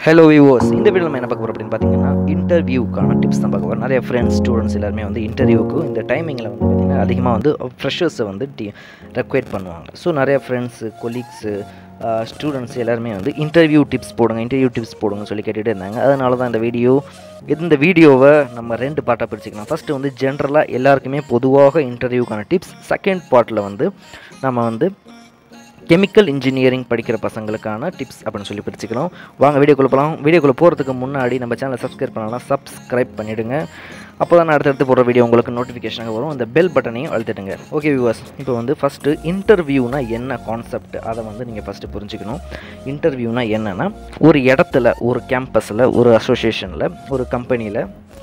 Hello viewers இந்த video நம்ம என்ன பார்க்க போகிறோம் அப்படின்னு பார்த்தீங்கன்னா இன்டர்வியூக்கான டிப்ஸ் தான் பார்க்க போகிறோம் நிறைய ஃப்ரெண்ட்ஸ் ஸ்டூடெண்ட்ஸ் எல்லாருமே வந்து இன்டர்வியூக்கு இந்த டைமிங்கில் வந்து பார்த்திங்கன்னா அதிகமாக வந்து ஃப்ரெஷர்ஸை வந்து டி ரெக்வயர்ட் பண்ணுவாங்க ஸோ நிறைய ஃப்ரெண்ட்ஸு கொலீக்ஸு ஸ்டூடெண்ட்ஸ் எல்லாருமே வந்து இன்டர்வியூ டிப்ஸ் போடுங்க இன்டர்வியூ டிப்ஸ் போடுங்கன்னு சொல்லி கேட்டுகிட்டே இருந்தாங்க அதனால தான் இந்த வீடியோ இந்த வீடியோவை நம்ம ரெண்டு பார்ட்டாக பிரிச்சுக்கலாம் ஃபஸ்ட்டு வந்து ஜென்ரலாக எல்லாருக்குமே பொதுவாக இன்டர்வியூக்கான டிப்ஸ் செகண்ட் பார்ட்டில் வந்து நம்ம வந்து கெமிக்கல் இன்ஜினியரிங் படிக்கிற பசங்களுக்கான டிப்ஸ் அப்படின்னு சொல்லி பிரிச்சுக்கிறோம் வாங்க வீடியோக்குள்ளே போகலாம் வீடியோக்குள்ளே போகிறதுக்கு முன்னாடி நம்ம சேனலை சப்ஸ்கிரைப் பண்ணலாம் சப்ஸ்கிரைப் பண்ணிவிடுங்க அப்போ தான் நான் அடுத்தடுத்து போடுற வீடியோ உங்களுக்கு நோட்டிஃபிகேஷனாக வரும் அந்த பெல் பட்டனையும் அழுத்திடுங்க ஓகே வியூவர்ஸ் இப்போ வந்து ஃபஸ்ட்டு இன்டர்வியூனா என்ன கான்செப்ட் அதை வந்து நீங்கள் ஃபஸ்ட்டு புரிஞ்சுக்கணும் இன்டர்வியூனா என்னென்னா ஒரு இடத்துல ஒரு கேம்பஸில் ஒரு அசோசியேஷனில் ஒரு கம்பெனியில்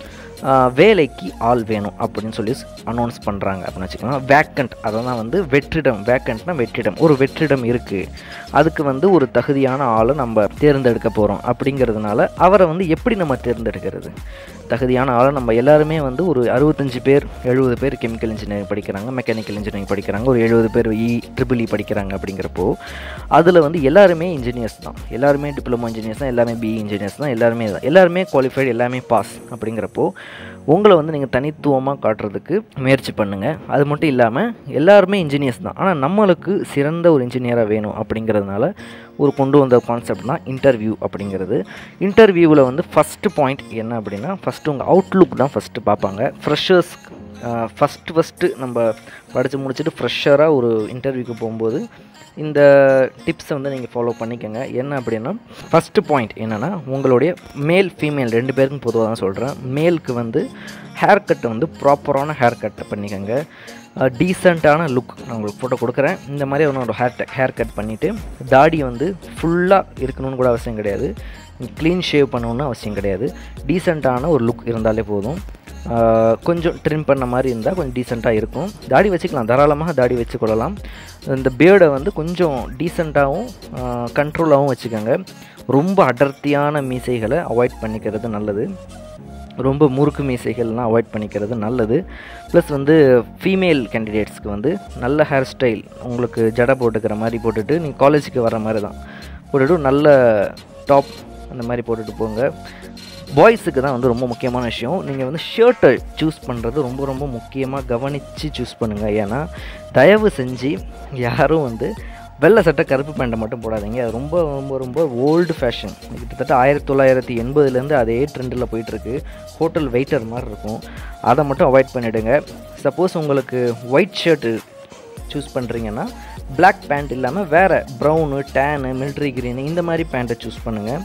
வேலைக்கு ஆள் வேணும் அப்படின்னு சொல்லி அனௌன்ஸ் பண்ணுறாங்க அப்படின்னு வச்சுக்கலாம் வேக்கண்ட் அதெல்லாம் வந்து வெற்றிடம் வேக்கண்ட்னா வெற்றிடம் ஒரு வெற்றிடம் இருக்குது அதுக்கு வந்து ஒரு தகுதியான ஆளை நம்ம தேர்ந்தெடுக்க போகிறோம் அப்படிங்கிறதுனால அவரை வந்து எப்படி நம்ம தேர்ந்தெடுக்கிறது தகுதியான ஆளை நம்ம எல்லாருமே வந்து ஒரு அறுபத்தஞ்சு பேர் எழுபது பேர் கெமிக்கல் இன்ஜினியரிங் படிக்கிறாங்க மெக்கானிக்கல் இன்ஜினியரிங் படிக்கிறாங்க ஒரு எழுபது பேர் இ ட்ரிபிள் இ படிக்கிறாங்க அப்படிங்கிறப்போ அதில் வந்து எல்லாருமே இன்ஜினியர்ஸ் தான் எல்லாருமே டிப்ளமோ இன்ஜினியர்ஸ் தான் எல்லாருமே பிஇ இன்ஜினியர்ஸ் தான் எல்லாருமே தான் எல்லாருமே குவாலிஃபைடு எல்லாமே பாஸ் அப்படிங்கிறப்போ உங்களை வந்து நீங்கள் தனித்துவமாக காட்டுறதுக்கு முயற்சி பண்ணுங்கள் அது மட்டும் இல்லாமல் எல்லாருமே இன்ஜினியர்ஸ் தான் ஆனால் நம்மளுக்கு சிறந்த ஒரு இன்ஜினியராக வேணும் அப்படிங்கிறதுனால ஒரு கொண்டு வந்த கான்செப்ட் தான் இன்டர்வியூ அப்படிங்கிறது இன்டர்வியூவில் வந்து ஃபஸ்ட்டு பாயிண்ட் என்ன அப்படின்னா ஃபஸ்ட்டு உங்கள் அவுட்லுக் தான் ஃபஸ்ட்டு பார்ப்பாங்க ஃப்ரெஷர்ஸ் ஃபஸ்ட்டு ஃபஸ்ட்டு நம்ம படித்து முடிச்சுட்டு ஃப்ரெஷராக ஒரு இன்டர்வியூக்கு போகும்போது இந்த டிப்ஸை வந்து நீங்கள் ஃபாலோ பண்ணிக்கோங்க என்ன அப்படின்னா ஃபஸ்ட்டு பாயிண்ட் என்னென்னா உங்களுடைய மேல் ஃபீமேல் ரெண்டு பேருக்கும் பொதுவாக தான் சொல்கிறேன் மேலுக்கு வந்து ஹேர் கட்டை வந்து ப்ராப்பரான ஹேர் கட்டை பண்ணிக்கோங்க டீசெண்டான லுக் நான் உங்களுக்கு ஃபோட்டோ கொடுக்குறேன் இந்த மாதிரி ஒரு ஹேர் ஹேர் கட் பண்ணிவிட்டு தாடி வந்து ஃபுல்லாக இருக்கணும்னு கூட அவசியம் கிடையாது க்ளீன் ஷேவ் பண்ணணுன்னு அவசியம் கிடையாது டீசெண்டான ஒரு லுக் இருந்தாலே போதும் கொஞ்சம் ட்ரிம் பண்ண மாதிரி இருந்தால் கொஞ்சம் டீசெண்டாக இருக்கும் தாடி வச்சுக்கலாம் தாராளமாக தாடி வச்சுக்கொள்ளலாம் இந்த பேர்டை வந்து கொஞ்சம் டீசெண்டாகவும் கண்ட்ரோலாகவும் வச்சுக்கோங்க ரொம்ப அடர்த்தியான மீசைகளை அவாய்ட் பண்ணிக்கிறது நல்லது ரொம்ப முறுக்கு மீசைகள்லாம் அவாய்ட் பண்ணிக்கிறது நல்லது ப்ளஸ் வந்து ஃபீமேல் கேண்டிடேட்ஸ்க்கு வந்து நல்ல ஹேர் ஸ்டைல் உங்களுக்கு ஜடை போட்டுக்கிற மாதிரி போட்டுட்டு நீங்கள் காலேஜுக்கு வர மாதிரி தான் போட்டுட்டு நல்ல டாப் அந்த மாதிரி போட்டுட்டு போங்க பாய்ஸுக்கு தான் வந்து ரொம்ப முக்கியமான விஷயம் நீங்கள் வந்து ஷர்ட்டை சூஸ் பண்ணுறது ரொம்ப ரொம்ப முக்கியமாக கவனித்து சூஸ் பண்ணுங்கள் ஏன்னா தயவு செஞ்சு யாரும் வந்து வெள்ளை சட்டை கருப்பு பேண்ட்டை மட்டும் போடாதீங்க அது ரொம்ப ரொம்ப ரொம்ப ஓல்டு ஃபேஷன் கிட்டத்தட்ட ஆயிரத்தி தொள்ளாயிரத்தி எண்பதுலேருந்து அதே ட்ரெண்டில் போயிட்டுருக்கு ஹோட்டல் வெயிட்டர் மாதிரி இருக்கும் அதை மட்டும் அவாய்ட் பண்ணிவிடுங்க சப்போஸ் உங்களுக்கு ஒயிட் ஷர்ட்டு சூஸ் பண்ணுறீங்கன்னா பிளாக் பேண்ட் இல்லாமல் வேறு ப்ரௌனு டேனு மிலிட்ரி க்ரீனு இந்த மாதிரி பேண்ட்டை சூஸ் பண்ணுங்கள்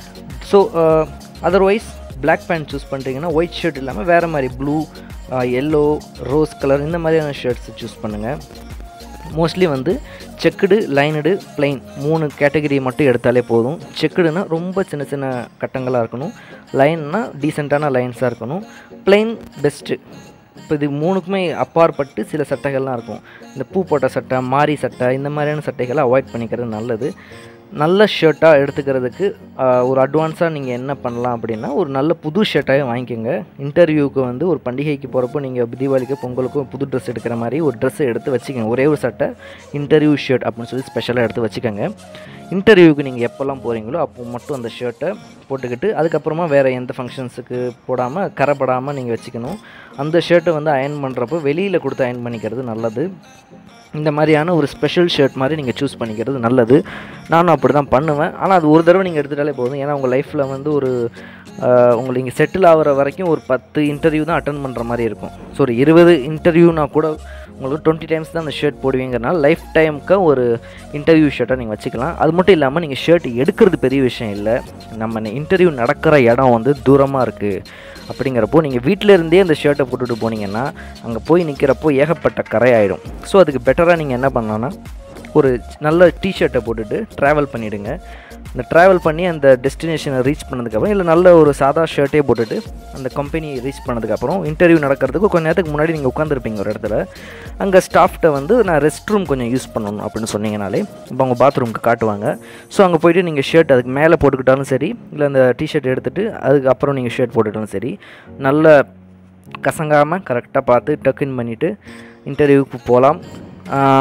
so otherwise black pant choose பண்ணுறீங்கன்னா ஒயிட் ஷர்ட் இல்லாமல் வேறு மாதிரி ப்ளூ எல்லோ ரோஸ் கலர் இந்த மாதிரியான ஷர்ட்ஸ் சூஸ் பண்ணுங்கள் மோஸ்ட்லி வந்து செக்குடு லைனடு பிளைன் மூணு கேட்டகரி மட்டும் எடுத்தாலே போதும் செக்குடுனா ரொம்ப சின்ன சின்ன கட்டங்களாக இருக்கணும் லைன்னா டீசெண்டான லைன்ஸாக இருக்கணும் பிளைன் பெஸ்ட்டு இப்போ இது மூணுக்குமே அப்பாற்பட்டு சில சட்டைகள்லாம் இருக்கும் இந்த பூ போட்ட சட்டை மாரி சட்டை இந்த மாதிரியான சட்டைகளை அவாய்ட் பண்ணிக்கிறது நல்லது நல்ல ஷர்ட்டாக எடுத்துக்கிறதுக்கு ஒரு அட்வான்ஸாக நீங்கள் என்ன பண்ணலாம் அப்படின்னா ஒரு நல்ல புது ஷர்ட்டாகவே வாங்கிக்கோங்க இன்டர்வியூக்கு வந்து ஒரு பண்டிகைக்கு போகிறப்போ நீங்கள் தீபாவளிக்கு பொங்கலுக்கும் புது ட்ரெஸ் எடுக்கிற மாதிரி ஒரு ட்ரெஸ்ஸை எடுத்து வச்சுக்கோங்க ஒரே ஒரு சட்டை இன்டர்வியூ ஷர்ட் அப்படின்னு சொல்லி ஸ்பெஷலாக எடுத்து வச்சுக்கோங்க இன்டர்வியூக்கு நீங்கள் எப்போல்லாம் போகிறீங்களோ அப்போ மட்டும் அந்த ஷர்ட்டை போட்டுக்கிட்டு அதுக்கப்புறமா வேறு எந்த ஃபங்க்ஷன்ஸுக்கு போடாமல் கரைப்படாமல் நீங்கள் வச்சுக்கணும் அந்த ஷர்ட்டை வந்து அயன் பண்ணுறப்போ வெளியில் கொடுத்து அயன் பண்ணிக்கிறது நல்லது இந்த மாதிரியான ஒரு ஸ்பெஷல் ஷர்ட் மாதிரி நீங்கள் சூஸ் பண்ணிக்கிறது நல்லது நானும் அப்படி தான் பண்ணுவேன் ஆனால் அது ஒரு தடவை நீங்கள் எடுத்துட்டாலே போதும் ஏன்னா உங்கள் லைஃப்பில் வந்து ஒரு உங்களுக்கு இங்கே செட்டில் ஆகிற வரைக்கும் ஒரு பத்து இன்டர்வியூ தான் அட்டன் பண்ணுற மாதிரி இருக்கும் ஸோ ஒரு இருபது இன்டர்வியூனா கூட உங்களுக்கு டுவெண்ட்டி டைம்ஸ் தான் அந்த ஷர்ட் போடுவீங்கிறனால லைஃப் டைமுக்கு ஒரு இன்டர்வியூ ஷர்ட்டை நீங்கள் வச்சுக்கலாம் அது மட்டும் இல்லாமல் நீங்கள் ஷர்ட் எடுக்கிறது பெரிய விஷயம் இல்லை நம்ம இன்டர்வியூ நடக்கிற இடம் வந்து தூரமாக இருக்குது அப்படிங்கிறப்போ நீங்கள் வீட்டிலேருந்தே அந்த ஷர்ட்டை போட்டுட்டு போனீங்கன்னா அங்கே போய் நிற்கிறப்போ ஏகப்பட்ட கரை ஆகிடும் ஸோ அதுக்கு பெட்டராக நீங்கள் என்ன பண்ணலான்னா ஒரு நல்ல டிஷர்ட்டை போட்டுட்டு ட்ராவல் பண்ணிவிடுங்க இந்த ட்ராவல் பண்ணி அந்த டெஸ்டினேஷனை ரீச் பண்ணதுக்கப்புறம் இல்லை நல்ல ஒரு சாதா ஷர்ட்டே போட்டுட்டு அந்த கம்பெனி ரீச் பண்ணதுக்கப்புறம் இன்டர்வியூ நடக்கிறதுக்கு கொஞ்சம் நேரத்துக்கு முன்னாடி நீங்கள் உட்காந்துருப்பீங்க ஒரு இடத்துல அங்கே ஸ்டாஃப்கிட்ட வந்து நான் ரெஸ்ட் ரூம் கொஞ்சம் யூஸ் பண்ணணும் அப்படின்னு சொன்னீங்கனாலே இப்போ அவங்க பாத்ரூமுக்கு காட்டுவாங்க ஸோ அங்கே போயிட்டு நீங்கள் ஷர்ட் அதுக்கு மேலே போட்டுக்கிட்டாலும் சரி இல்லை அந்த டிஷர்ட் எடுத்துகிட்டு அதுக்கப்புறம் நீங்கள் ஷர்ட் போட்டுக்கிட்டாலும் சரி நல்ல கசங்காமல் கரெக்டாக பார்த்து டக்குன் பண்ணிவிட்டு இன்டர்வியூக்கு போகலாம்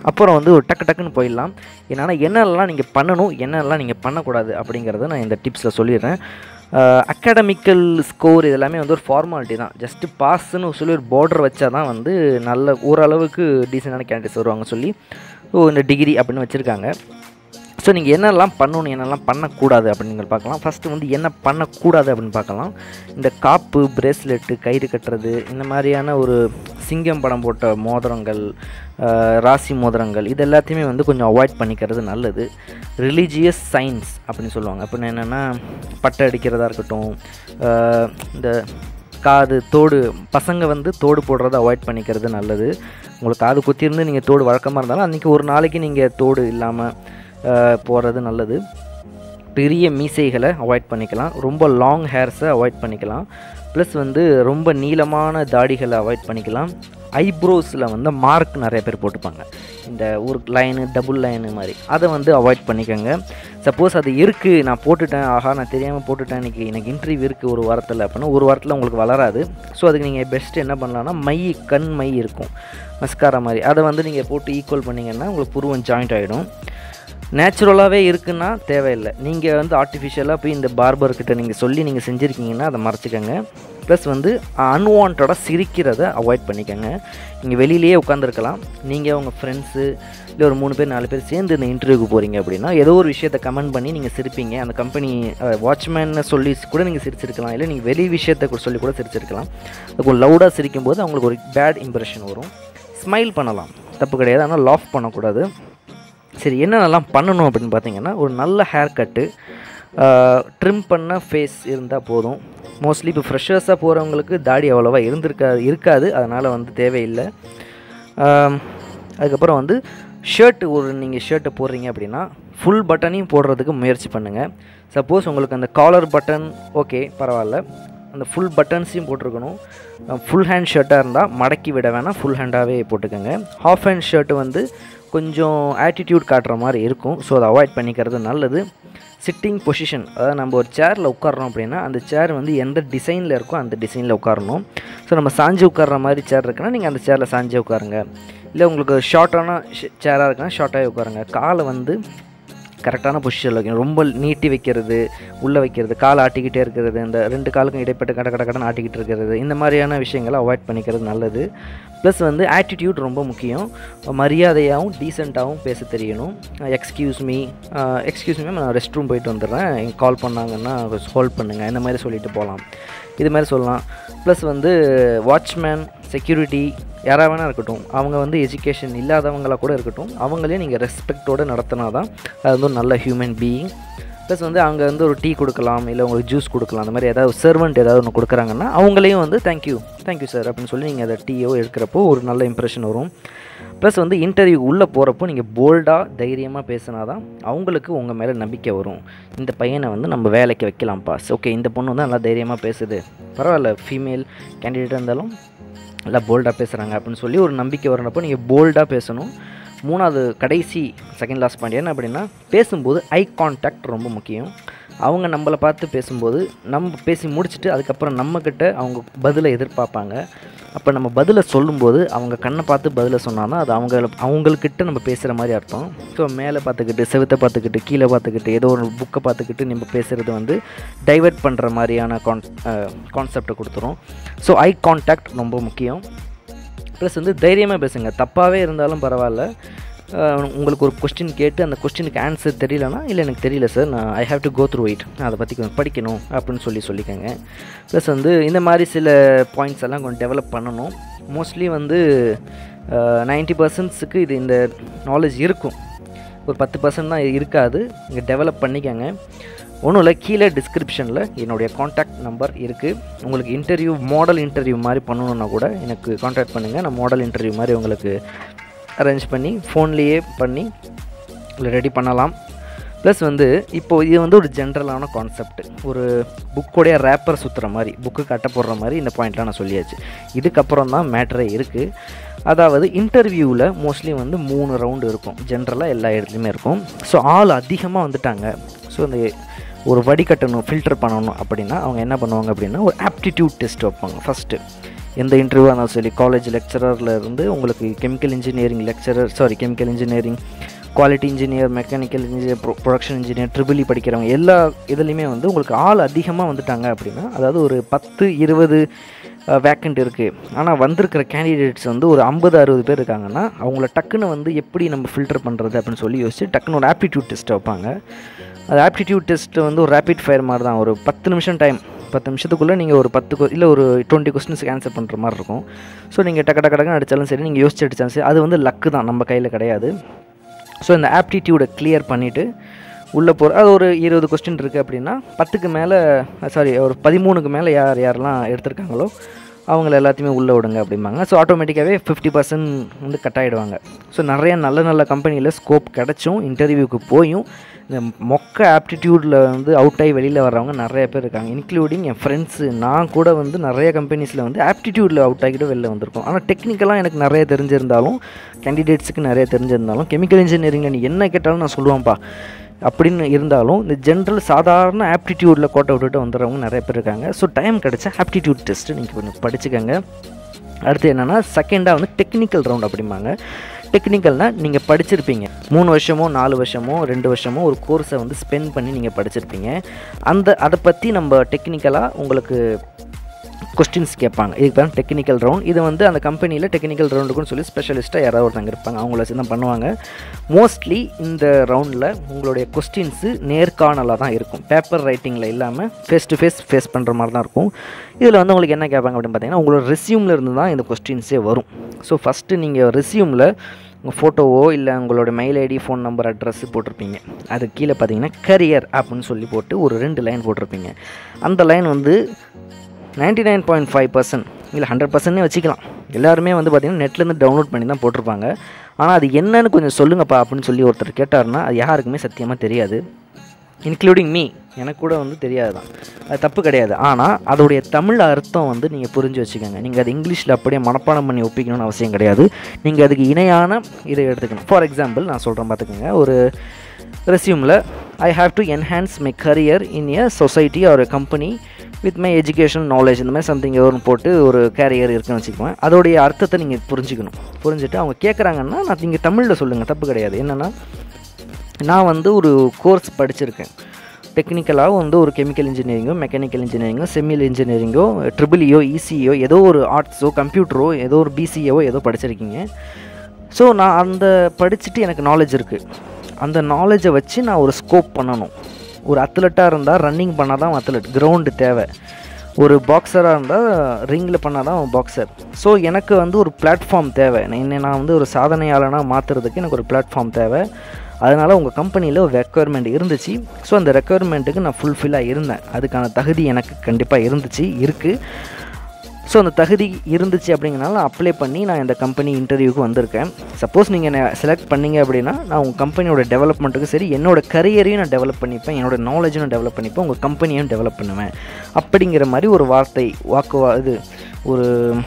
அப்புறம் வந்து ஒரு டக்கு டக்குன்னு போயிடலாம் என்னன்னா என்னெல்லாம் நீங்கள் பண்ணணும் என்னெல்லாம் நீங்கள் பண்ணக்கூடாது அப்படிங்கிறத நான் இந்த டிப்ஸில் சொல்லிடுறேன் அகாடமிக்கல் ஸ்கோர் இதெல்லாமே வந்து ஒரு ஃபார்மாலிட்டி தான் ஜஸ்ட்டு பாஸ்ன்னு சொல்லி ஒரு பார்டர் வச்சா தான் வந்து நல்ல ஓரளவுக்கு டீசெண்டான கேண்டிடேட்ஸ் வருவாங்க சொல்லி ஓ இந்த டிகிரி அப்படின்னு வச்சுருக்காங்க ஸோ நீங்கள் என்னெல்லாம் பண்ணணும் என்னெல்லாம் பண்ணக்கூடாது அப்படின்னு பார்க்கலாம் ஃபஸ்ட்டு வந்து என்ன பண்ணக்கூடாது அப்படின்னு பார்க்கலாம் இந்த காப்பு பிரேஸ்லெட்டு கயிறு கட்டுறது இந்த மாதிரியான ஒரு சிங்கம் படம் போட்ட மோதிரங்கள் ஆஹ், ராசி மோதிரங்கள் இது எல்லாத்தையுமே வந்து கொஞ்சம் அவாய்ட் பண்ணிக்கிறது நல்லது ரிலீஜியஸ் சயின்ஸ் அப்படின்னு சொல்லுவாங்க அப்படின்னு என்னென்னா பட்டை அடிக்கிறதா இருக்கட்டும் ஆஹ், இந்த காது தோடு பசங்க வந்து தோடு போடுறத அவாய்ட் பண்ணிக்கிறது நல்லது உங்களுக்கு காது குத்தியிருந்து நீங்கள் தோடு வழக்கமாக இருந்தாலும் அன்றைக்கி ஒரு நாளைக்கு நீங்கள் தோடு இல்லாமல் போடுறது நல்லது பெரிய மீசைகளை அவாய்ட் பண்ணிக்கலாம் ரொம்ப லாங் ஹேர்ஸை அவாய்ட் பண்ணிக்கலாம் ப்ளஸ் வந்து ரொம்ப நீளமான தாடிகளை அவாய்ட் பண்ணிக்கலாம் ஐப்ரோஸில் வந்து மார்க் நிறைய பேர் போட்டுப்பாங்க இந்த ஒரு லைனு டபுள் லைனு மாதிரி அதை வந்து அவாய்ட் பண்ணிக்கோங்க சப்போஸ் அது இருக்குது நான் போட்டுட்டேன் ஆஹா நான் தெரியாமல் போட்டுட்டேன் இன்றைக்கி எனக்கு இன்டர்வியூ இருக்குது ஒரு வாரத்தில் அப்படின்னா ஒரு வாரத்தில் உங்களுக்கு வளராது ஸோ அதுக்கு நீங்கள் பெஸ்ட்டு என்ன பண்ணலாம்னா மை கண் மை இருக்கும் மஸ்காரா மாதிரி அதை வந்து நீங்கள் போட்டு ஈக்குவல் பண்ணிங்கன்னா உங்களுக்கு புருவம் ஜாயிண்ட் ஆகிடும் நேச்சுரலாகவே இருக்குன்னா தேவையில்லை நீங்கள் வந்து ஆர்டிஃபிஷியலாக போய் இந்த பார்பர்கிட்ட நீங்கள் சொல்லி நீங்கள் செஞ்சுருக்கீங்கன்னா அதை மறைச்சிக்கோங்க ப்ளஸ் வந்து அன்வான்டாக சிரிக்கிறத அவாய்ட் பண்ணிக்கோங்க நீங்கள் வெளியிலேயே உட்காந்துருக்கலாம் நீங்கள் உங்கள் ஃப்ரெண்ட்ஸு இல்லை ஒரு மூணு பேர் நாலு பேர் சேர்ந்து இந்த இன்டர்வியூக்கு போகிறீங்க அப்படின்னா ஏதோ ஒரு விஷயத்தை கமெண்ட் பண்ணி நீங்கள் சிரிப்பீங்க அந்த கம்பெனி வாட்ச்மேனை சொல்லி கூட நீங்கள் சிரிச்சிருக்கலாம் இல்லை நீங்கள் வெளி விஷயத்தை கூட சொல்லி கூட சிரிச்சிருக்கலாம் அது லவுடாக சிரிக்கும்போது அவங்களுக்கு ஒரு பேட் இம்ப்ரெஷன் வரும் ஸ்மைல் பண்ணலாம் தப்பு கிடையாது ஆனால் லாஃப் பண்ணக்கூடாது சரி என்னென்னலாம் பண்ணணும் அப்படின்னு பார்த்தீங்கன்னா ஒரு நல்ல ஹேர் கட்டு ட்ரிம் பண்ண ஃபேஸ் இருந்தால் போதும் மோஸ்ட்லி இப்போ ஃப்ரெஷர்ஸாக போகிறவங்களுக்கு தாடி அவ்வளோவா இருந்திருக்காது இருக்காது அதனால் வந்து தேவையில்லை ஆம், அதுக்கப்புறம் வந்து ஷர்ட் ஒரு நீங்கள் ஷர்ட்டை போடுறீங்க அப்படின்னா ஃபுல் பட்டனையும் போடுறதுக்கு முயற்சி பண்ணுங்கள் சப்போஸ் உங்களுக்கு அந்த காலர் பட்டன் ஓகே பரவாயில்ல அந்த ஃபுல் பட்டன்ஸையும் போட்டிருக்கணும் ஃபுல் ஹேண்ட் ஷர்ட்டாக இருந்தால் மடக்கி விட வேணாம் ஃபுல் ஹேண்டாகவே போட்டுக்கோங்க ஹாஃப் ஹேண்ட் ஷர்ட்டு வந்து கொஞ்சம் ஆட்டிடியூட் காட்டுற மாதிரி இருக்கும் ஸோ அதை அவாய்ட் பண்ணிக்கிறது நல்லது சிட்டிங் பொசிஷன் அதாவது நம்ம ஒரு சேரில் உட்கார்றோம் அப்படின்னா அந்த சேர் வந்து எந்த டிசைனில் இருக்கோ அந்த டிசைனில் உட்காரணும் ஸோ நம்ம சாஞ்சு உட்கார்ற மாதிரி சேர் இருக்குன்னா நீங்கள் அந்த சேரில் சாஞ்சே உட்காருங்க இல்லை உங்களுக்கு ஷார்ட்டான சேராக இருக்குன்னா ஷார்ட்டாகவே உட்காருங்க காலை வந்து கரெக்டான பொசிஷனில் வைக்கணும் ரொம்ப நீட்டி வைக்கிறது உள்ளே வைக்கிறது கால் ஆட்டிக்கிட்டே இருக்கிறது இந்த ரெண்டு காலுக்கும் இடைப்பட்டு கட கட கடன்னு ஆட்டிக்கிட்டு இருக்கிறது இந்த மாதிரியான விஷயங்களை அவாய்ட் பண்ணிக்கிறது நல்லது ப்ளஸ் வந்து ஆட்டிடியூட் ரொம்ப முக்கியம் மரியாதையாகவும் டீசெண்டாகவும் பேச தெரியணும் எக்ஸ்கியூஸ் மீ எக்ஸ்கியூஸ் மீ நான் ரெஸ்ட் ரூம் போயிட்டு வந்துடுறேன் கால் பண்ணாங்கன்னா ஹோல்ட் பண்ணுங்கள் இந்த மாதிரி சொல்லிட்டு போகலாம் இது மாதிரி சொல்லலாம் ப்ளஸ் வந்து வாட்ச்மேன் செக்யூரிட்டி யாராக வேணால் இருக்கட்டும் அவங்க வந்து எஜுகேஷன் இல்லாதவங்களாக கூட இருக்கட்டும் அவங்களையும் நீங்கள் ரெஸ்பெக்டோடு நடத்தினா தான் அது வந்து ஒரு நல்ல ஹியூமன் பீயிங் ப்ளஸ் வந்து அங்கே வந்து ஒரு டீ கொடுக்கலாம் இல்லை உங்களுக்கு ஜூஸ் கொடுக்கலாம் அந்த மாதிரி ஏதாவது சர்வெண்ட் ஏதாவது ஒன்று கொடுக்குறாங்கன்னா அவங்களையும் வந்து தேங்க்யூ தேங்க்யூ சார் அப்படின்னு சொல்லி நீங்கள் அதை டீயோ எடுக்கிறப்போ ஒரு நல்ல இம்ப்ரெஷன் வரும் ப்ளஸ் வந்து இன்டர்வியூ உள்ளே போகிறப்போ நீங்கள் போல்டாக தைரியமாக பேசினா தான் அவங்களுக்கு உங்கள் மேலே நம்பிக்கை வரும் இந்த பையனை வந்து நம்ம வேலைக்கு வைக்கலாம் பாஸ் ஓகே இந்த பொண்ணு வந்து நல்லா தைரியமாக பேசுது பரவாயில்ல ஃபீமேல் கேண்டிடேட்டாக இருந்தாலும் நல்லா போல்டாக பேசுகிறாங்க அப்படின்னு சொல்லி ஒரு நம்பிக்கை வரப்போ நீங்கள் போல்டாக பேசணும் மூணாவது கடைசி செகண்ட் லாஸ்ட் பாயிண்ட் என்ன அப்படின்னா பேசும்போது ஐ கான்டாக்ட் ரொம்ப முக்கியம் அவங்க நம்மளை பார்த்து பேசும்போது நம்ம பேசி முடிச்சுட்டு அதுக்கப்புறம் நம்மக்கிட்ட அவங்க பதிலை எதிர்பார்ப்பாங்க அப்போ நம்ம பதிலை சொல்லும்போது அவங்க கண்ணை பார்த்து பதிலை சொன்னான்னா அது அவங்க அவங்கக்கிட்ட நம்ம பேசுகிற மாதிரி அர்த்தம் ஸோ மேலே பார்த்துக்கிட்டு செவுத்தை பார்த்துக்கிட்டு கீழே பார்த்துக்கிட்டு ஏதோ ஒரு புக்கை பார்த்துக்கிட்டு நம்ம பேசுகிறது வந்து டைவர்ட் பண்ணுற மாதிரியான கான் கான்செப்டை கொடுத்துரும் ஸோ ஐ கான்டாக்ட் ரொம்ப முக்கியம் ப்ளஸ் வந்து தைரியமாக பேசுங்க தப்பாகவே இருந்தாலும் பரவாயில்ல அஹ் உங்களுக்கு ஒரு கொஸ்டின் கேட்டு அந்த கொஸ்டினுக்கு ஆன்சர் தெரியலனா இல்லை எனக்கு தெரியல சார் நான் I have to go through it நான் அதை பற்றி கொஞ்சம் படிக்கணும் அப்படின்னு சொல்லி சொல்லிக்கோங்க ப்ளஸ் வந்து இந்த மாதிரி சில பாயிண்ட்ஸ் எல்லாம் கொஞ்சம் டெவலப் பண்ணணும் மோஸ்ட்லி வந்து நைன்ட்டி பர்சன்ட்ஸுக்கு இது இந்த நாலேஜ் இருக்கும் ஒரு பத்து பர்சன்ட் தான் இருக்காது இங்கே டெவலப் பண்ணிக்கோங்க ஒன்றும் இல்லை கீழே டிஸ்கிரிப்ஷனில் என்னுடைய காண்டாக்ட் நம்பர் இருக்குது உங்களுக்கு இன்டர்வியூ மாடல் இன்டர்வியூ மாதிரி பண்ணணுன்னா கூட எனக்கு காண்டாக்ட் பண்ணுங்கள் நான் மாடல் இன்டர்வியூ மாதிரி உங்களுக்கு அரேஞ்ச் பண்ணி ஃபோன்லேயே பண்ணி ரெடி பண்ணலாம் ப்ளஸ் வந்து இப்போ இது வந்து ஒரு ஜென்ரலான கான்செப்ட் ஒரு புக்கோடைய ரேப்பர் சுற்றுற மாதிரி புக்கு கட்ட போடுற மாதிரி இந்த பாயிண்ட்லாம் நான் சொல்லியாச்சு இதுக்கப்புறம் தான் மேட்ரே இருக்குது அதாவது இன்டர்வியூவில் மோஸ்ட்லி வந்து மூணு ரவுண்டு இருக்கும் ஜென்ரலாக எல்லா இடத்துலையுமே இருக்கும் ஸோ ஆள் அதிகமாக வந்துட்டாங்க ஸோ அந்த ஒரு வடிகட்டணும் ஃபில்டர் பண்ணணும் அப்படின்னா அவங்க என்ன பண்ணுவாங்க அப்படின்னா ஒரு ஆப்டிடியூட் டெஸ்ட் வைப்பாங்க ஃபஸ்ட்டு எந்த இன்டர்வியூவாக இருந்தாலும் சரி காலேஜ் லெக்சரரில் இருந்து உங்களுக்கு chemical engineering lecturer sorry chemical engineering quality engineer mechanical engineer ப்ரொ ப்ரொடக்ஷன் இன்ஜினியர் ட்ரிபிளி படிக்கிறவங்க எல்லா இதுலேயுமே வந்து உங்களுக்கு ஆள் அதிகமாக வந்துட்டாங்க அப்படின்னா அதாவது ஒரு பத்து இருபது வேக்கண்ட் இருக்குது ஆனால் வந்திருக்கிற கேண்டிடேட்ஸ் வந்து ஒரு ஐம்பது அறுபது பேர் இருக்காங்கன்னா அவங்கள டக்குன்னு வந்து எப்படி நம்ம ஃபில்டர் பண்ணுறது அப்படின்னு சொல்லி யோசிச்சு டக்குன்னு ஒரு ஆப்டிடியூட் டெஸ்ட் வைப்பாங்க அது ஆப்டிடியூட் டெஸ்ட் வந்து ஒரு ரேபிட் ஃபயர் மாதிரி தான் ஒரு பத்து நிமிஷம் டைம் பத்து நிமிஷத்துக்குள்ளே நீங்கள் ஒரு பத்து இல்லை ஒரு டுவெண்ட்டி கொஸ்டின்ஸ்க்கு ஆன்சர் பண்ணுற மாதிரி இருக்கும் ஸோ நீங்கள் டக்கு டக்கு டக்குன்னு அடித்தாலும் சரி நீங்கள் யோசிச்சு அடித்தாலும் சரி அது வந்து லக்கு தான் நம்ம கையில் கிடையாது ஸோ இந்த ஆப்டிடியூடை கிளியர் பண்ணிவிட்டு உள்ளே போகிற அது ஒரு இருபது கொஸ்டின் இருக்குது அப்படின்னா பத்துக்கு மேலே சாரி ஒரு பதிமூணுக்கு மேலே யார் யாரெல்லாம் எடுத்திருக்காங்களோ அவங்கள எல்லாத்தையுமே உள்ளே விடுங்க அப்படிம்பாங்க ஸோ ஆட்டோமேட்டிக்காகவே ஃபிஃப்டி பர்சன்ட் வந்து கட் ஆகிடுவாங்க ஸோ நிறைய நல்ல நல்ல கம்பெனியில் ஸ்கோப் கிடச்சும் இன்டர்வியூக்கு போயும் இந்த மொக்க ஆப்டிடியூடில் வந்து அவுட் ஆகி வெளியில் வர்றவங்க நிறைய பேர் இருக்காங்க இன்க்ளூடிங் என் ஃப்ரெண்ட்ஸு நான் கூட வந்து நிறைய கம்பெனிஸில் வந்து ஆப்டிடியூடில் அவுட் ஆகிட்டு வெளில வந்திருக்கோம் ஆனால் டெக்னிக்கலாக எனக்கு நிறைய தெரிஞ்சிருந்தாலும் கேண்டிடேட்ஸுக்கு நிறைய தெரிஞ்சிருந்தாலும் கெமிக்கல் இன்ஜினியரிங்கில் நீ என்ன கேட்டாலும் நான் சொல்லுவேன்ப்பா அப்படின்னு இருந்தாலும் இந்த ஜென்ரல் சாதாரண ஆப்டிடியூடில் கோட்டை விட்டுட்டு வந்துடுறவங்க நிறைய பேர் இருக்காங்க ஸோ டைம் கிடச்சா ஆப்டிடியூட் டெஸ்ட்டு நீங்கள் கொஞ்சம் படிச்சுக்கோங்க அடுத்து என்னென்னா செகண்டாக வந்து டெக்னிக்கல் ரவுண்ட் அப்படிம்பாங்க டெக்னிக்கல்னால் நீங்கள் படிச்சிருப்பீங்க மூணு வருஷமோ நாலு வருஷமோ ரெண்டு வருஷமோ ஒரு கோர்ஸை வந்து ஸ்பெண்ட் பண்ணி நீங்கள் படிச்சிருப்பீங்க அந்த அதை பற்றி நம்ம டெக்னிக்கலாக உங்களுக்கு கொஸ்டின்ஸ் கேட்பாங்க இதுக்கு தான் டெக்னிக்கல் ரவுண்ட் இது வந்து அந்த கம்பெனியில் டெக்னிக்கல் ரவுண்டுக்குன்னு சொல்லி ஸ்பெஷலிஸ்ட்டாக யாராவது ஒருத்தங்க இருப்பாங்க அவங்கள வச்சு தான் பண்ணுவாங்க மோஸ்ட்லி இந்த ரவுண்டில் உங்களுடைய கொஸ்டின்ஸு நேர்காணலாக தான் இருக்கும் பேப்பர் ரைட்டிங்கில் இல்லாமல் ஃபேஸ் டு ஃபேஸ் ஃபேஸ் பண்ணுற மாதிரி தான் இருக்கும் இதில் வந்து உங்களுக்கு என்ன கேட்பாங்க அப்படின்னு பார்த்தீங்கன்னா உங்களோட ரெசியூமில் இருந்து தான் இந்த கொஸ்டின்ஸே வரும் ஸோ ஃபஸ்ட்டு நீங்கள் ரெசியூமில் உங்கள் ஃபோட்டோவோ இல்லை உங்களோட mail ID phone number address போட்டிருப்பீங்க அது கீழே பார்த்தீங்கன்னா கரியர் அப்படின்னு சொல்லி போட்டு ஒரு ரெண்டு லைன் போட்டிருப்பீங்க அந்த லைன் வந்து ninety nine point five percent இல்லை ஹண்ட்ரட் பர்சன்ட்னே வச்சுக்கலாம் எல்லாருமே வந்து பார்த்திங்கன்னா நெட்லேருந்து டவுன்லோட் பண்ணி தான் போட்டிருப்பாங்க ஆனால் அது என்னன்னு கொஞ்சம் சொல்லுங்கப்பா அப்படின்னு சொல்லி ஒருத்தர் கேட்டார்னா அது யாருக்குமே சத்தியமாக தெரியாது இன்க்ளூடிங் மீ எனக்கு கூட வந்து தெரியாது தான் அது தப்பு கிடையாது ஆனால் அதோடைய தமிழ் அர்த்தம் வந்து நீங்கள் புரிஞ்சு வச்சுக்கோங்க நீங்கள் அது இங்கிலீஷில் அப்படியே மனப்பாடம் பண்ணி ஒப்பிக்கணும்னு அவசியம் கிடையாது நீங்கள் அதுக்கு இணையான இதை எடுத்துக்கணும் ஃபார் எக்ஸாம்பிள் நான் சொல்கிறேன் பார்த்துக்கோங்க ஒரு ரெசியூமில் I have to enhance my career in a society or company with my education knowledge இந்த மாதிரி சம்திங் ஒரு போட்டு ஒரு கேரியர் இருக்குன்னு வச்சுக்குவேன் அதோடைய அர்த்தத்தை நீங்கள் புரிஞ்சுக்கணும் புரிஞ்சுட்டு அவங்க கேட்குறாங்கன்னா நான் நீங்கள் தமிழில் சொல்லுங்கள் தப்பு கிடையாது என்னென்னா நான் வந்து ஒரு கோர்ஸ் படிச்சிருக்கேன் டெக்னிக்கலாக வந்து ஒரு கெமிக்கல் இன்ஜினியரிங்கோ மெக்கானிக்கல் இன்ஜினியரிங்கோ செமில் இன்ஜினியரிங்கோ ட்ரிபிளியோ இசியோ ஏதோ ஒரு ஆர்ட்ஸோ கம்ப்யூட்டரோ ஏதோ ஒரு பிசிஏவோ ஏதோ படிச்சிருக்கீங்க ஸோ நான் அந்த படிச்சுட்டு எனக்கு நாலேஜ் இருக்குது அந்த நாலேஜை வச்சு நான் ஒரு ஸ்கோப் பண்ணணும் ஒரு அத்லெட்டாக இருந்தால் ரன்னிங் பண்ணால் தான் அத்லெட் கிரவுண்டு தேவை ஒரு பாக்ஸராக இருந்தால் ரிங்கில் பண்ணால் தான் பாக்ஸர் ஸோ எனக்கு வந்து ஒரு பிளாட்ஃபார்ம் தேவை என்னை நான் வந்து ஒரு சாதனையாளனாக மாற்றுறதுக்கு எனக்கு ஒரு பிளாட்ஃபார்ம் தேவை அதனால் உங்கள் கம்பெனியில் ஒரு ரெக்குயர்மெண்ட் இருந்துச்சு ஸோ அந்த ரெக்குயர்மெண்ட்டுக்கு நான் ஃபுல்ஃபில்லாக இருந்தேன் அதுக்கான தகுதி எனக்கு கண்டிப்பாக இருந்துச்சு இருக்குது ஸோ அந்த தகுதி இருந்துச்சு அப்படிங்கிறனால அப்ளை பண்ணி நான் இந்த கம்பெனி இன்டர்வியூக்கு வந்திருக்கேன் சப்போஸ் நீங்கள் என்னை செலக்ட் பண்ணீங்க அப்படின்னா நான் உங்கள் கம்பெனியோட டெவலப்மெண்ட்டுக்கு சரி என்னோடய கரியரையும் நான் டெவலப் பண்ணிப்பேன் என்னோட நாலேஜும் நான் டெவலப் பண்ணிப்பேன் உங்கள் கம்பெனியும் டெவலப் பண்ணுவேன் அப்படிங்கிற மாதிரி ஒரு வார்த்தை வாக்குவா இது ஒரு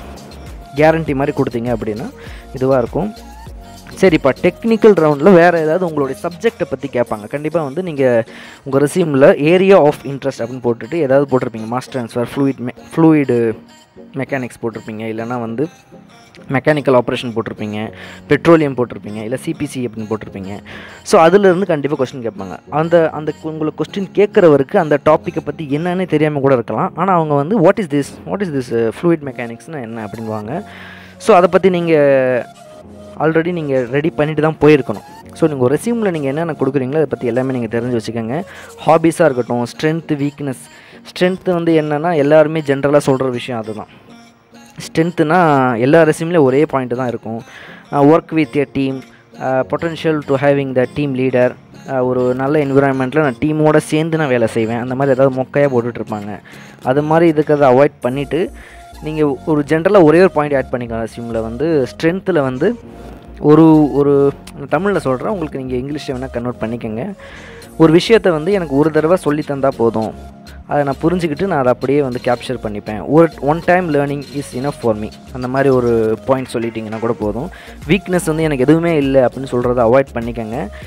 கேரண்டி மாதிரி கொடுத்தீங்க அப்படின்னா இதுவாக இருக்கும் சரிப்பா டெக்னிக்கல் ரவுண்டில் வேறு ஏதாவது உங்களுடைய சப்ஜெக்டை பற்றி கேட்பாங்க கண்டிப்பாக வந்து நீங்கள் உங்கள் ரெசியூமில் ஏரியா ஆஃப் இன்ட்ரெஸ்ட் அப்படின்னு போட்டுட்டு ஏதாவது போட்டிருப்பீங்க மாஸ் ட்ரான்ஸ்ஃபர் ஃப்ளூயிட் மெ ஃப்ளூயிடு மெக்கானிக்ஸ் போட்டிருப்பீங்க இல்லைனா வந்து மெக்கானிக்கல் ஆப்ரேஷன் போட்டிருப்பீங்க பெட்ரோலியம் போட்டிருப்பீங்க இல்லை சிபிசி அப்படின்னு போட்டிருப்பீங்க ஸோ அதுலேருந்து கண்டிப்பாக கொஸ்டின் கேட்பாங்க அந்த அந்த உங்களுக்கு கொஸ்டின் கேட்குறவருக்கு அந்த டாப்பிக்கை பற்றி என்னன்னே தெரியாமல் கூட இருக்கலாம் ஆனால் அவங்க வந்து what is this what is this fluid மெக்கானிக்ஸ்னு என்ன அப்படின்வாங்க ஸோ அதை பற்றி நீங்கள் ஆல்ரெடி நீங்கள் ரெடி பண்ணிட்டு தான் போயிருக்கணும் ஸோ நீங்கள் ஒரு ரெசியூமில் நீங்கள் என்னென்ன கொடுக்குறீங்களோ அதை பற்றி எல்லாமே நீங்கள் தெரிஞ்சு வச்சுக்கோங்க ஹாபீஸாக இருக்கட்டும் ஸ்ட்ரென்த்து வீக்னஸ் ஸ்ட்ரென்த்து வந்து என்னென்னா எல்லாருமே ஜென்ரலாக சொல்கிற விஷயம் அதுதான் ஸ்ட்ரென்த்துனா எல்லா ரெசியூம்லேயும் ஒரே பாயிண்ட்டு தான் இருக்கும் work with a team potential to having the team leader ஒரு நல்ல என்விரான்மெண்ட்டில் நான் டீமோட சேர்ந்து நான் வேலை செய்வேன் அந்த மாதிரி ஏதாவது மொக்கையாக போட்டுட்ருப்பாங்க அது மாதிரி இதுக்கு அதை அவாய்ட் பண்ணிவிட்டு நீங்கள் ஒரு ஜென்ரலாக ஒரே ஒரு பாயிண்ட் ஆட் பண்ணிக்கலாம் ரெசியூமில் வந்து ஸ்ட்ரென்த்தில் வந்து ஒரு ஒரு தமிழில் சொல்கிறேன் உங்களுக்கு நீங்கள் இங்கிலீஷில் வேணால் கன்வெர்ட் பண்ணிக்கோங்க ஒரு விஷயத்தை வந்து எனக்கு ஒரு தடவை சொல்லி தந்தால் போதும் அதை நான் புரிஞ்சுக்கிட்டு நான் அதை அப்படியே வந்து கேப்சர் பண்ணிப்பேன் ஒரு one time learning is enough for me அந்த மாதிரி ஒரு பாயிண்ட் சொல்லிட்டிங்கன்னா கூட போதும் வீக்னஸ் வந்து எனக்கு எதுவுமே இல்லை அப்படின்னு சொல்கிறத அவாய்ட் பண்ணிக்கோங்க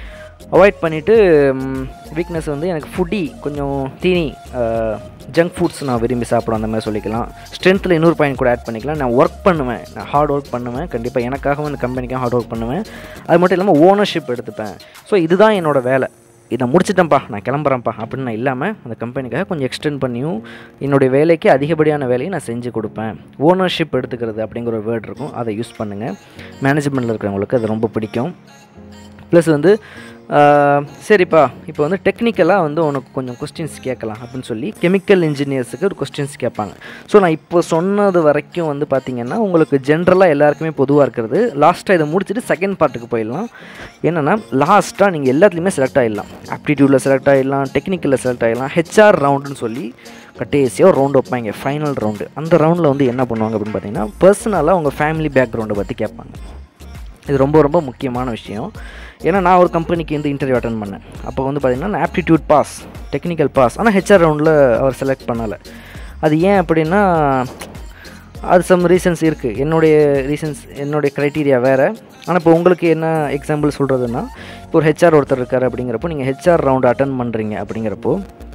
அவாய்ட் பண்ணிவிட்டு வீக்னஸ் வந்து எனக்கு ஃபுட்டி கொஞ்சம் தீனி ஜங்க் ஃபுட்ஸ் நான் விரும்பி சாப்பிடும் அந்த மாதிரி சொல்லிக்கலாம் ஸ்ட்ரென்த்தில் இன்னொரு பாயிண்ட் கூட ஆட் பண்ணிக்கலாம் நான் ஒர்க் பண்ணுவேன் நான் ஹார்ட் ஒர்க் பண்ணுவேன் கண்டிப்பாக எனக்காகவும் இந்த கம்பெனிக்காக ஹார்ட் ஒர்க் பண்ணுவேன் அது மட்டும் இல்லாமல் ஓனர்ஷிப் எடுத்துப்பேன் ஸோ இதுதான் என்னோடய வேலை இதை முடிச்சிட்டேன்ப்பா நான் கிளம்புறேன்ப்பா அப்படின்னு நான் இல்லாமல் அந்த கம்பெனிக்காக கொஞ்சம் எக்ஸ்டெண்ட் பண்ணியும் என்னுடைய வேலைக்கு அதிகப்படியான வேலையை நான் செஞ்சு கொடுப்பேன் ஓனர்ஷிப் எடுத்துக்கிறது அப்படிங்கிற ஒரு வேர்ட் இருக்கும் அதை யூஸ் பண்ணுங்கள் மேனேஜ்மெண்ட்டில் இருக்கிறவங்களுக்கு அது ரொம்ப பிடிக்கும் ப்ளஸ் வந்து ஆஹ், சரிப்பா இப்போ வந்து டெக்னிக்கலாக வந்து உனக்கு கொஞ்சம் கொஸ்டின்ஸ் கேட்கலாம் அப்படின்னு சொல்லி கெமிக்கல் இன்ஜினியர்ஸுக்கு ஒரு கொஸ்டின்ஸ் கேட்பாங்க ஸோ நான் இப்போ சொன்னது வரைக்கும் வந்து பார்த்திங்கன்னா உங்களுக்கு ஜென்ரலாக எல்லாருக்குமே பொதுவாக இருக்கிறது லாஸ்ட்டாக இதை முடிச்சுட்டு செகண்ட் பார்ட்டுக்கு போயிடலாம் என்னென்னா லாஸ்ட்டாக நீங்கள் எல்லாத்துலேயுமே செலக்ட் ஆகிடலாம் ஆப்டிடியூடில் செலக்ட் ஆகிடலாம் டெக்னிக்கலில் செலக்ட் ஆகிடலாம் ஹெச்ஆர் ரவுண்டுன்னு சொல்லி கடைசியாக ஒரு ரவுண்டு வைப்பாங்க ஃபைனல் ரவுண்டு அந்த ரவுண்டில் வந்து என்ன பண்ணுவாங்க அப்படின்னு பார்த்தீங்கன்னா பர்சனலாக உங்கள் ஃபேமிலி பேக்ரவுண்டை பற்றி கேட்பாங்க இது ரொம்ப ரொம்ப முக்கியமான விஷயம் ஏன்னா நான் ஒரு கம்பெனிக்கு வந்து இன்டர்வியூ அட்டன் பண்ணேன் அப்போ வந்து பார்த்தீங்கன்னா நான் ஆப்டிடியூட் பாஸ் டெக்னிக்கல் பாஸ் ஆனால் ஹெச்ஆர் ரவுண்டில் அவர் செலக்ட் பண்ணலை அது ஏன் அப்படின்னா அது சம் ரீசன்ஸ் இருக்குது என்னுடைய ரீசன்ஸ் என்னுடைய க்ரைட்டீரியா வேறு ஆனால் இப்போ உங்களுக்கு என்ன எக்ஸாம்பிள் சொல்கிறதுன்னா இப்போ ஒரு ஹெச்ஆர் ஒருத்தர் இருக்கார் அப்படிங்கிறப்போ நீங்கள் ஹெச்ஆர் ரவுண்டு அட்டன் பண்ணுறீங்க அப்படிங்கிறப்போ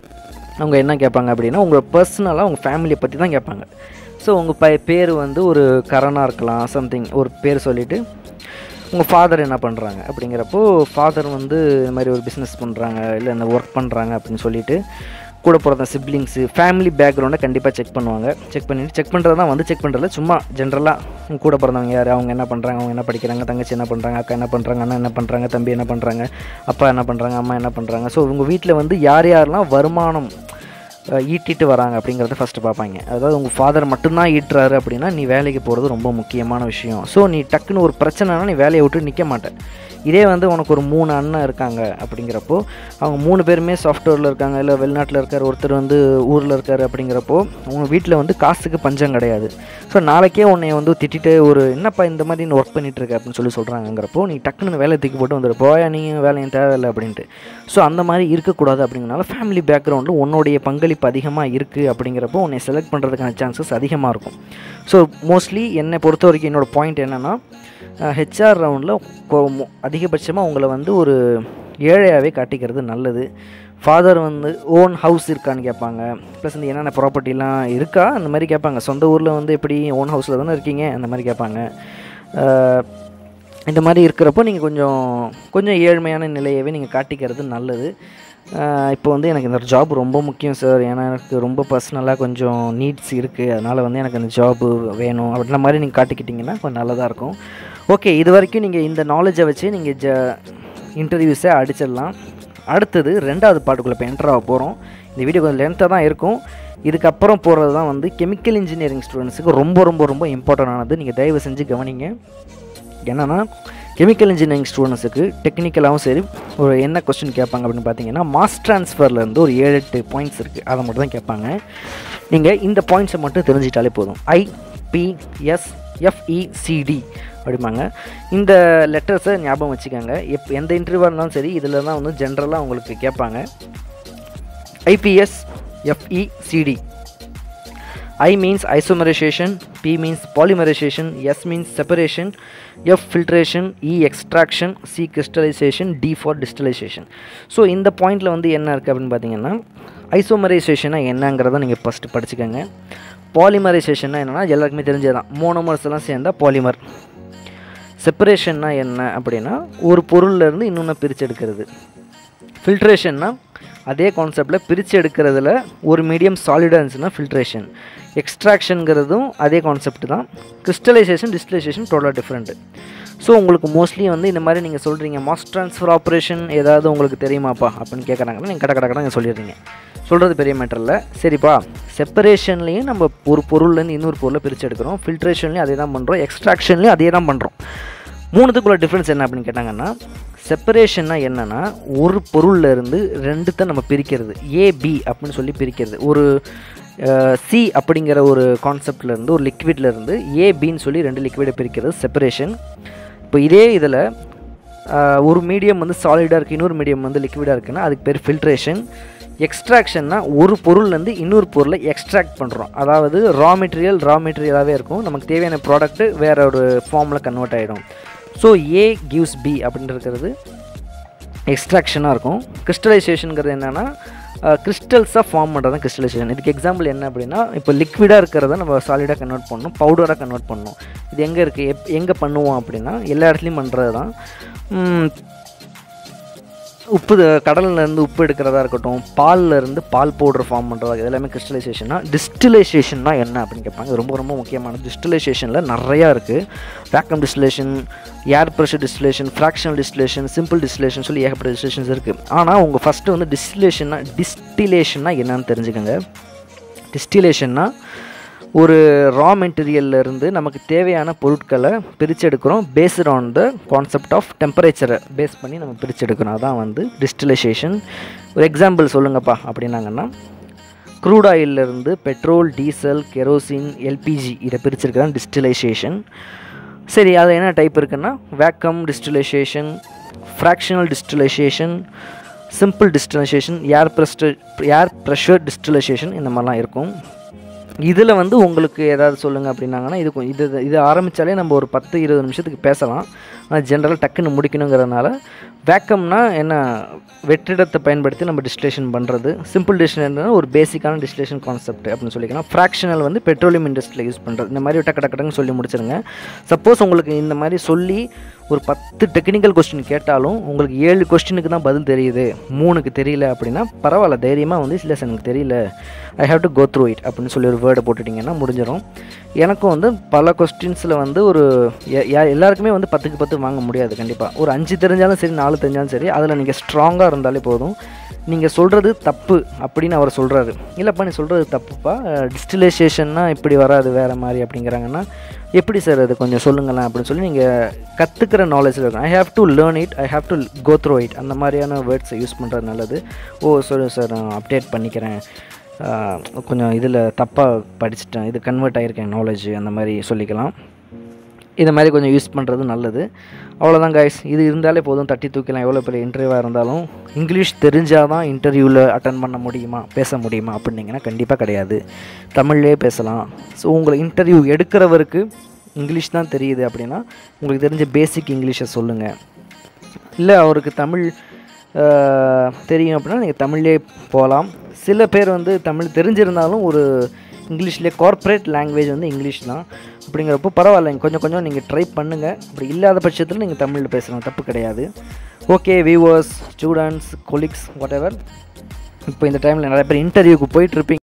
அவங்க என்ன கேட்பாங்க அப்படின்னா உங்கள் பர்சனலாக உங்கள் ஃபேமிலியை பற்றி தான் கேட்பாங்க ஸோ உங்கள் ப பேர் வந்து ஒரு கரணாக இருக்கலாம் சம்திங் ஒரு பேர் சொல்லிவிட்டு உங்கள் ஃபாதர் என்ன பண்ணுறாங்க அப்படிங்கிறப்போ ஃபாதர் வந்து இந்த மாதிரி ஒரு பிஸ்னஸ் பண்ணுறாங்க இல்லை இந்த ஒர்க் பண்ணுறாங்க அப்படின்னு சொல்லிட்டு கூட பிறந்த சிப்ளிங்ஸு ஃபேமிலி பேக்ரவுண்டை கண்டிப்பாக செக் பண்ணுவாங்க செக் பண்ணிவிட்டு செக் பண்ணுறது தான் வந்து செக் பண்ணுறதுல சும்மா ஜென்ரலாக கூட பிறந்தவங்க யார் அவங்க என்ன பண்ணுறாங்க அவங்க என்ன படிக்கிறாங்க தங்கச்சி என்ன பண்ணுறாங்க அக்கா என்ன பண்ணுறாங்க அண்ணா என்ன பண்ணுறாங்க தம்பி என்ன பண்ணுறாங்க அப்பா என்ன பண்ணுறாங்க அம்மா என்ன பண்ணுறாங்க ஸோ உங்கள் வீட்டில் வந்து யார் யாரெல்லாம் வருமானம் அஹ், ஈட்டிட்டு வராங்க அப்படிங்கிறத ஃபஸ்ட்டு பார்ப்பாங்க அதாவது உங்கள் ஃபாதர் மட்டும்தான் ஈட்டுறாரு அப்படின்னா நீ வேலைக்கு போகிறது ரொம்ப முக்கியமான விஷயம் ஸோ நீ டக்குன்னு ஒரு பிரச்சனைனா நீ வேலையை விட்டு நிற்க மாட்டேன் இதே வந்து உனக்கு ஒரு மூணு அண்ணன் இருக்காங்க அப்படிங்கிறப்போ அவங்க மூணு பேருமே சாஃப்ட்வேரில் இருக்காங்க இல்லை வெளிநாட்டில் இருக்கார் ஒருத்தர் வந்து ஊரில் இருக்கார் அப்படிங்கிறப்போ உங்கள் வீட்டில் வந்து காசுக்கு பஞ்சம் கிடையாது ஸோ நாளைக்கே உன்னை வந்து திட்டிட்டு ஒரு என்னப்பா இந்த மாதிரி நீ ஒர்க் பண்ணிட்டு இருக்க அப்படின்னு சொல்லி சொல்கிறாங்கிறப்போ நீ டக்குன்னு வேலையை தூக்கி போட்டு வந்துடு போயா நீ வேலையும் தேவையில்லை அப்படின்ட்டு ஸோ அந்த மாதிரி இருக்கக்கூடாது அப்படிங்கிறனால ஃபேமிலி பேக்ரவுண்டில் உன்னுடைய பங்களிப்பு அதிகமாக இருக்குது அப்படிங்கிறப்போ உன்னை செலக்ட் பண்ணுறதுக்கான சான்சஸ் அதிகமாக இருக்கும் ஸோ மோஸ்ட்லி என்னை பொறுத்த வரைக்கும் என்னோட பாயிண்ட் என்னென்னா ஹெச்ஆர் ரவுண்டில் அதிகபட்சமாக உங்களை வந்து ஒரு ஏழையாகவே காட்டிக்கிறது நல்லது ஃபாதர் வந்து ஓன் ஹவுஸ் இருக்கான்னு கேட்பாங்க ப்ளஸ் இந்த என்னென்ன ப்ராப்பர்ட்டிலாம் இருக்கா அந்த மாதிரி கேட்பாங்க சொந்த ஊரில் வந்து எப்படி ஓன் ஹவுஸில் தானே இருக்கீங்க அந்த மாதிரி கேட்பாங்க அஹ், இந்த மாதிரி இருக்கிறப்போ நீங்கள் கொஞ்சம் கொஞ்சம் ஏழ்மையான நிலையவே நீங்கள் காட்டிக்கிறது நல்லது அஹ், இப்போ வந்து எனக்கு இந்த ஜாப் ரொம்ப முக்கியம் சார் ஏன்னா எனக்கு ரொம்ப பர்சனலாக கொஞ்சம் நீட்ஸ் இருக்குது அதனால் வந்து எனக்கு அந்த ஜாப்பு வேணும் அப்படின்ற மாதிரி நீங்கள் காட்டிக்கிட்டிங்கன்னா கொஞ்சம் நல்லதாக இருக்கும் ஓகே இது வரைக்கும் நீங்கள் இந்த நாலேஜை வச்சு நீங்கள் ஜ இன்டர்வியூஸை அடிச்சிடலாம் அடுத்தது ரெண்டாவது பாட்டுக்குள்ளே இப்போ என்டர் ஆக போகிறோம் இந்த வீடியோ கொஞ்சம் லென்த்தாக தான் இருக்கும் இதுக்கப்புறம் போகிறது தான் வந்து கெமிக்கல் இன்ஜினியரிங் ஸ்டூடெண்ட்ஸுக்கு ரொம்ப ரொம்ப ரொம்ப இம்பார்ட்டண்டானது நீங்கள் தயவு செஞ்சு கவனிங்க என்னென்னா கெமிக்கல் இன்ஜினியரிங் ஸ்டூடெண்ட்ஸுக்கு டெக்னிக்கலாகவும் சரி ஒரு என்ன கொஸ்டின் கேட்பாங்க அப்படின்னு பார்த்தீங்கன்னா மாஸ் ட்ரான்ஸ்ஃபர்லேருந்து ஒரு ஏழு எட்டு பாயிண்ட்ஸ் இருக்குது அதை மட்டும் தான் கேட்பாங்க நீங்கள் இந்த பாயிண்ட்ஸை மட்டும் தெரிஞ்சிட்டாலே போதும் ஐ பி எஸ் எஃப்இசிடி அப்படிம்பாங்க இந்த லெட்டர்ஸை ஞாபகம் வச்சுக்கோங்க எப் எந்த இன்டர்வியூவாக இருந்தாலும் சரி இதில் தான் வந்து ஜென்ரலாக உங்களுக்கு கேட்பாங்க IPS FECD I means isomerization, P means polymerization, S means separation, F filtration, E extraction, C crystallization, D for distillation. So இந்த பாயிண்டில் வந்து என்ன இருக்குது அப்படின்னு பார்த்தீங்கன்னா ஐசோமரைசேஷனா என்னங்கிறத நீங்கள் ஃபஸ்ட்டு படிச்சுக்கோங்க பாலிமரைசேஷன்னா என்னென்னா எல்லாருக்குமே தெரிஞ்சது தான் மோனோமர்ஸ் எல்லாம் சேர்ந்தால் பாலிமர் செப்பரேஷன்னா என்ன அப்படின்னா ஒரு பொருள்ல இருந்து இன்னொன்று பிரித்து எடுக்கிறது ஃபில்ட்ரேஷன்னா அதே கான்செப்டில் பிரித்து எடுக்கிறதுல ஒரு மீடியம் சாலிடாக இருந்துச்சுன்னா ஃபில்ட்ரேஷன் எக்ஸ்ட்ராக்ஷனுங்கிறதும் அதே கான்செப்ட் தான் கிறிஸ்டலைசேஷன் டிஸ்டிலைசேஷன் டோட்டலாக டிஃப்ரெண்ட்டு ஸோ உங்களுக்கு மோஸ்ட்லி வந்து இந்த மாதிரி நீங்கள் சொல்கிறீங்க மாஸ் ட்ரான்ஸ்ஃபர் ஆப்ரேஷன் ஏதாவது உங்களுக்கு தெரியுமாப்பா அப்படின்னு கேட்குறாங்கன்னா நீங்கள் கடை கடை கடை சொல்லிடுறீங்க சொல்கிறது பெரிய மேட்டர் இல்லை சரிப்பா செப்பரேஷன்லேயும் நம்ம ஒரு பொருள்லேருந்து இன்னொரு பொருளை பிரித்து எடுக்கிறோம் ஃபில்ட்ரேஷன்லேயும் அதே தான் பண்ணுறோம் எக்ஸ்ட்ராக்ஷன்லேயும் அதே தான் பண்ணுறோம் மூணுத்துக்குள்ள டிஃப்ரென்ஸ் என்ன அப்படின்னு கேட்டாங்கன்னா செப்பரேஷன்னா என்னென்னா ஒரு பொருள்ல இருந்து ரெண்டுத்தை நம்ம பிரிக்கிறது ஏபி அப்படின்னு சொல்லி பிரிக்கிறது ஒரு சி அப்படிங்கிற ஒரு கான்செப்ட்ல இருந்து ஒரு liquidல இருந்து ஏபின்னு சொல்லி ரெண்டு லிக்விடை பிரிக்கிறது செப்பரேஷன் இப்போ இதே இதில் ஒரு மீடியம் வந்து சாலிடாக இருக்குது இன்னொரு மீடியம் வந்து லிக்விடாக இருக்குன்னா அதுக்கு பேர் ஃபில்ட்ரேஷன் எக்ஸ்ட்ராக்ஷன்னா ஒரு பொருள்லேருந்து இன்னொரு பொருளை எக்ஸ்ட்ராக்ட் பண்ணுறோம் அதாவது ரா மெட்டீரியல் ரா மெட்டீரியலாகவே இருக்கும் நமக்கு தேவையான ப்ராடக்ட்டு வேற ஒரு ஃபார்மில் கன்வெர்ட் ஆகிடும் ஸோ ஏ கிவ்ஸ் பி அப்படின்னு இருக்கிறது எக்ஸ்ட்ராக்ஷனாக இருக்கும் கிறிஸ்டலைசேஷனுங்கிறது என்னென்னா கிறிஸ்டல்ஸாக ஃபார்ம் பண்ணுறது தான் கிறிஸ்டலைசேஷன் இதுக்கு எக்ஸாம்பிள் என்ன அப்படின்னா இப்போ லிக்விடாக இருக்கிறத நம்ம சாலிடாக கன்வெர்ட் பண்ணணும் பவுடராக கன்வெர்ட் பண்ணணும் இது எங்கே இருக்குது எப் எங்கே பண்ணுவோம் அப்படின்னா எல்லா இடத்துலையும் பண்ணுறது தான் ம், உப்பு கடல்லேருந்து உப்பு எடுக்கிறதா இருக்கட்டும் பால்ல இருந்து பால் பவுடர் ஃபார்ம் பண்ணுறதா இது எல்லாமே கிறிஸ்டலைசேஷனா டிஸ்டிலைசேஷன்னா என்ன அப்படின்னு கேட்பாங்க இது ரொம்ப ரொம்ப முக்கியமான டிஸ்டிலைசேஷனில் நிறையா இருக்குது vacuum distillation air pressure distillation fractional distillation simple distillation சொல்லி ஏகப்பட்ட டிஸ்டிலேஷன்ஸ் இருக்குது ஆனால் உங்கள் ஃபஸ்ட்டு வந்து டிஸ்டிலேஷன்னா டிஸ்டிலேஷன்னா என்னன்னு தெரிஞ்சுக்கோங்க டிஸ்டிலேஷன்னா ஒரு ரா மெட்டீரியல்ல இருந்து நமக்கு தேவையான பொருட்களை பிரித்து எடுக்கிறோம் based on the concept of டெம்பரேச்சரை பேஸ் பண்ணி நம்ம பிரித்து எடுக்கணும் அதான் வந்து டிஸ்டிலேஷன் ஒரு எக்ஸாம்பிள் சொல்லுங்கப்பா அப்படின்னாங்கன்னா க்ரூட் இருந்து பெட்ரோல் டீசல் கெரோசின் எல்பிஜி இதை பிரிச்சிருக்கிறதான் டிஸ்டிலைசேஷன் சரி அது என்ன டைப் இருக்குன்னா vacuum distillation fractional distillation simple distillation air pressure air pressure distillation இந்த மாதிரிலாம் இருக்கும் இதில் வந்து உங்களுக்கு ஏதாவது சொல்லுங்கள் அப்படின்னாங்கன்னா இது கொ- இது இது ஆரம்பித்தாலே நம்ம ஒரு பத்து இருபது நிமிஷத்துக்கு பேசலாம் ஆனால் ஜென்ரலாக டக்குன்னு முடிக்கணுங்கிறதுனால வேக்கம்னா என்ன வெற்றிடத்தை பயன்படுத்தி நம்ம டிஸ்டிலேஷன் பண்ணுறது சிம்பிள் டிஸ்டிலேஷன் ஒரு பேசிக்கான டிஸ்டிலேஷன் கான்செப்ட் அப்படின்னு சொல்லிக்கலாம் ஃப்ராக்ஷனல் வந்து பெட்ரோலியம் இண்டஸ்ட்ரியில் யூஸ் பண்ணுறது இந்த மாதிரி டக்கு டக்கு டக்குன்னு சொல்லி முடிச்சிருங்க சப்போஸ் உங்களுக்கு இந்த மாதிரி சொல்லி ஒரு பத்து டெக்னிக்கல் கொஸ்டின் கேட்டாலும் உங்களுக்கு ஏழு கொஸ்டினுக்கு தான் பதில் தெரியுது மூணுக்கு தெரியல அப்படின்னா பரவாயில்ல தைரியமாக வந்து இல்லை சார் எனக்கு தெரியல I have to go through it அப்படின்னு சொல்லி ஒரு வேர்டை போட்டுட்டிங்கன்னா முடிஞ்சிடும் எனக்கும் வந்து பல கொஸ்டின்ஸில் வந்து ஒரு எ- யா- எல்லாருக்குமே வந்து பத்துக்கு பத்து வாங்க முடியாது கண்டிப்பாக ஒரு அஞ்சு தெரிஞ்சாலும் சரி நாலு தெரிஞ்சாலும் சரி அதில் நீங்கள் ஸ்ட்ராங்காக இருந்தாலே போதும் நீங்கள் சொல்கிறது தப்பு அப்படின்னு அவர் சொல்கிறாரு இல்லைப்பா நீ சொல்கிறது தப்புப்பா டிஸ்டிலேஷன்னா இப்படி வராது வேறு மாதிரி அப்படிங்கிறாங்கன்னா எப்படி சார் அது கொஞ்சம் சொல்லுங்களேன் அப்படின்னு சொல்லி நீங்கள் கற்றுக்கிற நாலேஜில் இருக்கும் I have to learn it I have to go through it அந்த மாதிரியான வேர்ட்ஸை யூஸ் பண்ணுறது நல்லது ஓ சொல்லு சார் நான் அப்டேட் பண்ணிக்கிறேன் ஆஹ், கொஞ்சம் இதில் தப்பாக படிச்சிட்டேன் இது கன்வெர்ட் ஆகிருக்கேன் நாலேஜ் அந்த மாதிரி சொல்லிக்கலாம் இந்த மாதிரி கொஞ்சம் யூஸ் பண்ணுறது நல்லது அவ்வளோதான் கைஸ் இது இருந்தாலே போதும் தட்டி தூக்கலாம் எவ்வளோ பெரிய இன்டர்வியூவாக இருந்தாலும் இங்கிலீஷ் தெரிஞ்சால் தான் இன்டர்வியூவில் அட்டன் பண்ண முடியுமா பேச முடியுமா அப்படின்னீங்கன்னா கண்டிப்பாக கிடையாது தமிழ்லேயே பேசலாம் ஸோ உங்களை இன்டர்வியூ எடுக்கிறவருக்கு இங்கிலீஷ் தான் தெரியுது அப்படின்னா உங்களுக்கு தெரிஞ்ச பேசிக் இங்கிலீஷை சொல்லுங்கள் இல்லை அவருக்கு தமிழ் ஆஹ், தெரியும் அப்படின்னா நீங்கள் தமிழ்லேயே போகலாம் சில பேர் வந்து தமிழ் தெரிஞ்சிருந்தாலும் ஒரு இங்கிலீஷ்லேயே கார்ப்பரேட் லாங்குவேஜ் வந்து இங்கிலீஷ் தான் அப்படிங்கிறப்போ பரவாயில்ல கொஞ்சம் கொஞ்சம் நீங்கள் ட்ரை பண்ணுங்கள் அப்படி இல்லாத பட்சத்தில் நீங்கள் தமிழில் பேசலாம் தப்பு கிடையாது okay viewers students colleagues whatever இப்போ இந்த டைமில் நிறைய பேர் இன்டர்வியூக்கு போயிட்டுருப்பீங்க